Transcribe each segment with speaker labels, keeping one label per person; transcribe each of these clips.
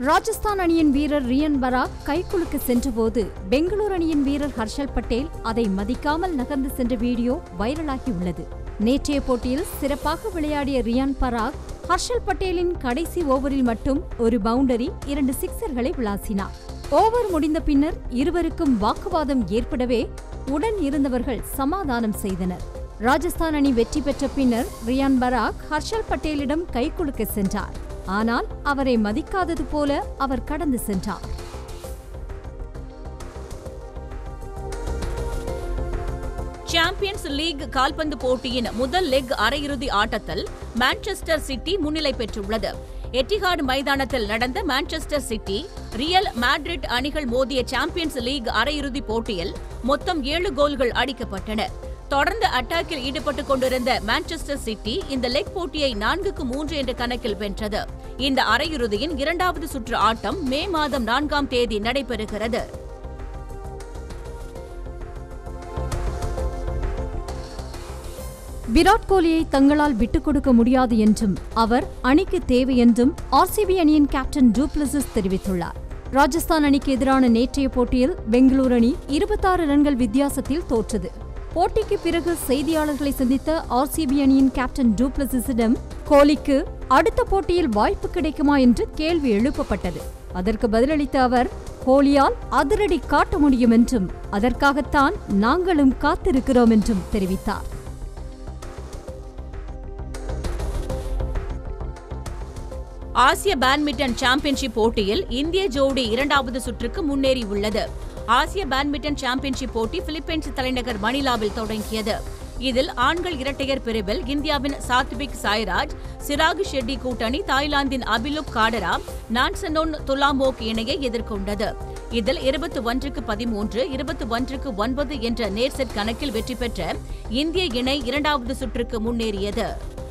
Speaker 1: ராஜஸ்தான் அணியின் வீரர் ரியன் பராக் கைக்குலுக்க சென்றபோது பெங்களூரு அணியின் வீரர் ஹர்ஷல் பட்டேல் அதை மதிக்காமல் நகர்ந்து சென்ற வீடியோ வைரலாகி உள்ளது நேற்றைய போட்டியில் சிறப்பாக விளையாடிய ரியான் பராக் ஹர்ஷல் பட்டேலின் கடைசி ஓவரில் மட்டும் ஒரு பவுண்டரி இரண்டு சிக்சர்களை விளாசினார் ஓவர் முடிந்த பின்னர் இருவருக்கும் வாக்குவாதம் ஏற்படவே உடன் இருந்தவர்கள் சமாதானம் செய்தனர் ராஜஸ்தான் அணி வெற்றி பெற்ற பின்னர் ரியான் பராக் ஹர்ஷல் பட்டேலிடம் கைக்குலுக்க சென்றார் ஆனால் அவரை மதிக்காதது போல அவர் கடந்து சென்றார்
Speaker 2: சாம்பியன்ஸ் லீக் கால்பந்து போட்டியின் முதல் லெக் அரையிறுதி ஆட்டத்தில் மான்செஸ்டர் சிட்டி முன்னிலை பெற்றுள்ளது எட்டிஹாட் மைதானத்தில் நடந்த மான்செஸ்டர் சிட்டி ரியல் மேட்ரிட் அணிகள் மோதிய சாம்பியன்ஸ் லீக் அரையிறுதிப் போட்டியில் மொத்தம் ஏழு கோல்கள் அடிக்கப்பட்டன தொடர்ந்து அட்டாக்கில் ஈடுபட்டுக் கொண்டிருந்த மான்செஸ்டர் சிட்டி இந்த லெக் போட்டியை நான்குக்கு மூன்று என்ற கணக்கில் வென்றது இந்த அரையிறுதியின் இரண்டாவது சுற்று ஆட்டம் மே மாதம் நான்காம் தேதி நடைபெறுகிறது
Speaker 1: விராட் கோலியை தங்களால் விட்டுக் கொடுக்க முடியாது என்றும் அவர் அணிக்கு தேவை என்றும் ஆர்சிபி அணியின் கேப்டன் டூப்ளசிஸ் தெரிவித்துள்ளார் ராஜஸ்தான் அணிக்கு எதிரான நேற்றைய போட்டியில் பெங்களூரு அணி இருபத்தாறு ரன்கள் வித்தியாசத்தில் தோற்றது போட்டிக்கு பிறகு செய்தியாளர்களை சந்தித்த ஆர்சிபி அணியின் கேப்டன் டூப்ளசிஸிடம் கோலிக்கு அடுத்த போட்டியில் வாய்ப்பு கிடைக்குமா என்று கேள்வி எழுப்பப்பட்டது அதற்கு பதிலளித்த அவர் கோலியால் அதிரடி காட்ட முடியும் என்றும் அதற்காகத்தான் நாங்களும் காத்திருக்கிறோம் என்றும் தெரிவித்தார்
Speaker 2: ஆசிய பேட்மிண்டன் சாம்பியன்ஷிப் போட்டியில் இந்திய ஜோடி இரண்டாவது சுற்றுக்கு முன்னேறியுள்ளது ஆசிய பேட்மிண்டன் சாம்பியன்ஷிப் போட்டி பிலிப்பைன்ஸ் தலைநகர் மணிலாவில் தொடங்கியது இதில் ஆண்கள் இரட்டையர் பிரிவில் இந்தியாவின் சாத்விக் சாய்ராஜ் சிராக் ஷெட்டி கூட்டணி தாய்லாந்தின் அபிலுக் காடரா நான்சனோன் துலாமோக் இணையை எதிர்கொண்டது இதில் இருபத்தி ஒன்றுக்கு பதிமூன்று இருபத்தி ஒன்றுக்கு ஒன்பது என்ற நேர் செட் கணக்கில் வெற்றி பெற்ற இந்திய இணை இரண்டாவது சுற்றுக்கு முன்னேறியது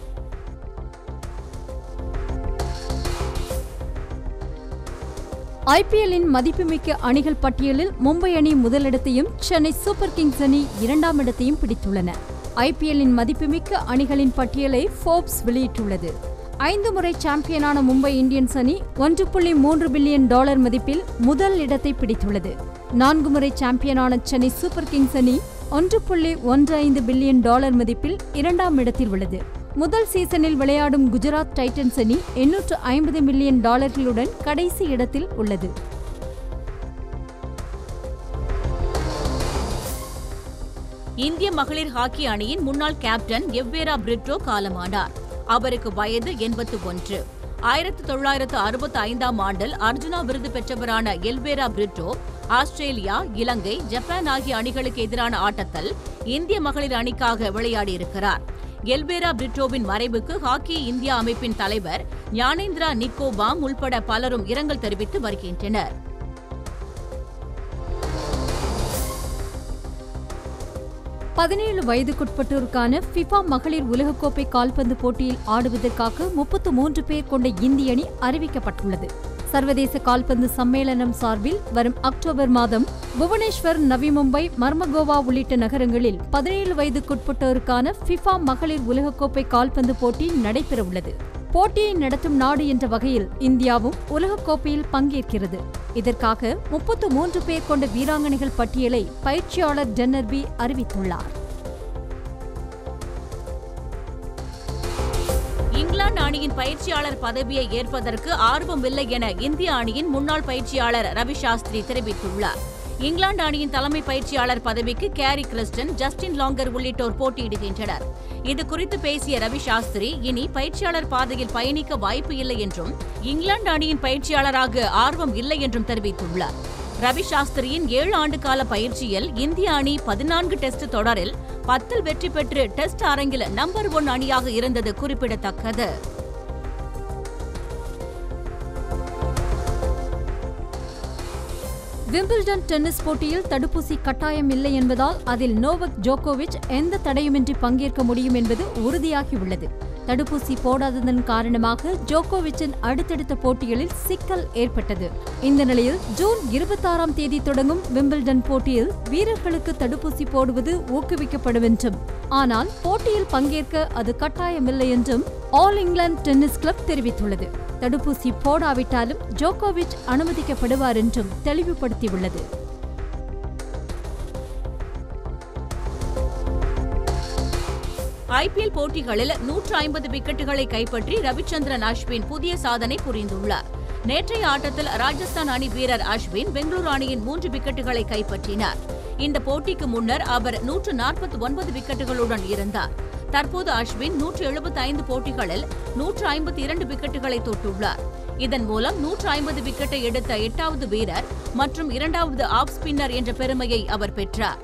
Speaker 1: ஐபிஎல்லின் மதிப்புமிக்க அணிகள் பட்டியலில் மும்பை அணி முதலிடத்தையும் சென்னை சூப்பர் கிங்ஸ் அணி இரண்டாம் இடத்தையும் பிடித்துள்ளன ஐபிஎல்லின் மதிப்புமிக்க அணிகளின் பட்டியலை ஃபோர்ப்ஸ் வெளியிட்டுள்ளது ஐந்து முறை சாம்பியனான மும்பை இந்தியன்ஸ் அணி ஒன்று புள்ளி மூன்று பில்லியன் டாலர் மதிப்பில் முதல் இடத்தை பிடித்துள்ளது நான்கு முறை சாம்பியனான சென்னை சூப்பர் கிங்ஸ் அணி ஒன்று புள்ளி ஒன்று ஐந்து பில்லியன் டாலர் மதிப்பில் இரண்டாம் இடத்தில் உள்ளது முதல் சீசனில் விளையாடும் குஜராத் டைட்டன்ஸ் அணி எண்ணூற்று ஐம்பது மில்லியன் டாலர்களுடன் கடைசி இடத்தில் உள்ளது
Speaker 2: இந்திய மகளிர் ஹாக்கி அணியின் முன்னாள் கேப்டன் எவ்வேரா பிரிட்டோ காலமானார் அவருக்கு வயது எண்பத்து ஒன்று ஆயிரத்து தொள்ளாயிரத்து அறுபத்தி ஐந்தாம் ஆண்டில் அர்ஜுனா விருது பெற்றவரான எல்வேரா பிரிட்டோ ஆஸ்திரேலியா இலங்கை ஜப்பான் ஆகிய அணிகளுக்கு எதிரான ஆட்டத்தில் இந்திய மகளிர் அணிக்காக விளையாடியிருக்கிறார் எல்வேரா பிரிட்டோவின் மறைவுக்கு ஹாக்கி இந்தியா அமைப்பின் தலைவர் ஞானேந்திரா நிக்கோபாம் உள்பட பலரும் இரங்கல் தெரிவித்து வருகின்றனர்
Speaker 1: பதினேழு வயதுக்குட்பட்டோருக்கான ஃபிஃபா மகளிர் உலகக்கோப்பை கால்பந்து போட்டியில் ஆடுவதற்காக முப்பத்து மூன்று பேர் கொண்ட இந்திய அணி அறிவிக்கப்பட்டுள்ளது சர்வதேச கால்பந்து சம்மேளனம் சார்பில் வரும் அக்டோபர் மாதம் புவனேஸ்வர் நவி மும்பை மர்மகோவா உள்ளிட்ட நகரங்களில் பதினேழு வயதுக்குட்பட்டோருக்கான ஃபிஃபா மகளிர் உலகக்கோப்பை கால்பந்து போட்டி நடைபெறவுள்ளது போட்டியை நடத்தும் நாடு என்ற வகையில் இந்தியாவும் உலகக்கோப்பையில் பங்கேற்கிறது இதற்காக முப்பத்து மூன்று பேர் கொண்ட வீராங்கனைகள் பட்டியலை பயிற்சியாளர் டென்னர்பி அறிவித்துள்ளார்
Speaker 2: இங்கிலாந்து அணியின் பயிற்சியாளர் பதவியை ஏற்பதற்கு ஆர்வமில்லை என இந்திய அணியின் முன்னாள் பயிற்சியாளர் ரவி சாஸ்திரி தெரிவித்துள்ளார் இங்கிலாந்து அணியின் தலைமை பயிற்சியாளர் பதவிக்கு கேரி கிறிஸ்டன் ஜஸ்டின் லாங்கர் உள்ளிட்டோர் போட்டியிடுகின்றனர் இது குறித்து பேசிய ரவி சாஸ்திரி இனி பயிற்சியாளர் பாதையில் பயணிக்க வாய்ப்பு இல்லை என்றும் இங்கிலாந்து அணியின் பயிற்சியாளராக ஆர்வம் இல்லை என்றும் தெரிவித்துள்ளார் ரவி சாஸ்திரியின் ஏழு ஆண்டு கால பயிற்சியில் இந்திய அணி பதினான்கு டெஸ்ட் தொடரில் பத்தில் வெற்றி பெற்று டெஸ்ட் அரங்கில் நம்பர் ஒன் அணியாக இருந்தது குறிப்பிடத்தக்கது
Speaker 1: விம்பிள்டன் டென்னிஸ் போட்டியில் தடுப்பூசி கட்டாயம் இல்லை என்பதால் அதில் நோவக் ஜோகோவிச் எந்த தடையுமின்றி பங்கேற்க முடியும் என்பது உறுதியாகியுள்ளது தடுப்பூசி போடாததன் காரணமாக ஜோகோவிச்சின் அடுத்தடுத்த போட்டிகளில் சிக்கல் ஏற்பட்டது இந்த நிலையில் ஜூன் இருபத்தாறாம் தேதி தொடங்கும் விம்பிள்டன் போட்டியில் வீரர்களுக்கு தடுப்பூசி போடுவது ஊக்குவிக்கப்படும் என்றும் ஆனால் போட்டியில் பங்கேற்க அது கட்டாயமில்லை என்றும் ஆல் இங்கிலாந்து டென்னிஸ் கிளப் தெரிவித்துள்ளது தடுப்பூசி போடாவிட்டாலும் ஜோகோவிச் அனுமதிக்கப்படுவார் என்றும் தெளிவுபடுத்தியுள்ளது
Speaker 2: ஐபிஎல் போட்டிகளில் நூற்று ஐம்பது விக்கெட்டுகளை கைப்பற்றி ரவிச்சந்திரன் அஸ்வின் புதிய சாதனை புரிந்துள்ளார் நேற்றைய ஆட்டத்தில் ராஜஸ்தான் அணி வீரர் அஸ்வின் பெங்களூரு அணியின் மூன்று விக்கெட்டுகளை கைப்பற்றினார் இந்த போட்டிக்கு முன்னர் அவர் நூற்று நாற்பத்தி ஒன்பது விக்கெட்டுகளுடன் இருந்தார் தற்போது அஸ்வின் நூற்று எழுபத்தி ஐந்து போட்டிகளில் நூற்று ஐம்பத்தி இரண்டு விக்கெட்டுகளை தொட்டுள்ளார் இதன் மூலம் நூற்று ஐம்பது விக்கெட்டை எடுத்த எட்டாவது வீரர் மற்றும் இரண்டாவது ஆஃப் ஸ்பின்னர் என்ற பெருமையை அவர் பெற்றார்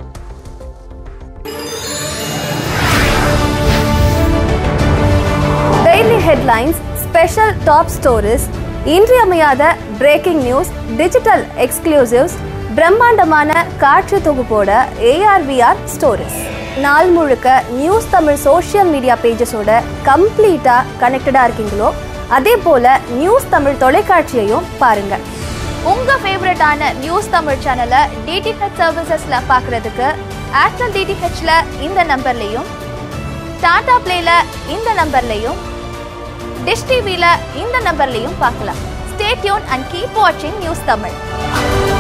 Speaker 3: daily headlines special top stories இன்றியமையாத பிரேக்கிங் நியூஸ் டிஜிட்டல் எக்ஸ்க்ளூசிவ்ஸ் பிரம்மாண்டமான காட்சி தொகுப்போட ஏஆர்விஆர் ஸ்டோரிஸ் நாள் முழுக்க நியூஸ் தமிழ் சோஷியல் மீடியா பேஜஸோட கம்ப்ளீட்டாக கனெக்டடாக இருக்கீங்களோ அதே போல் நியூஸ் தமிழ் தொலைக்காட்சியையும் பாருங்கள் உங்கள் ஃபேவரட்டான நியூஸ் தமிழ் சேனலை டிடிஹெச் சர்வீசஸில் பார்க்குறதுக்கு ஏர்டெல் டிடிஹெச்சில் இந்த நம்பர்லேயும் டாடா பிளேல இந்த நம்பர்லையும் டிஷ் டிவில இந்த நம்பர்லையும் பார்க்கலாம் ஸ்டே டியூன் அண்ட் கீப் வாட்சிங் நியூஸ் தமிழ்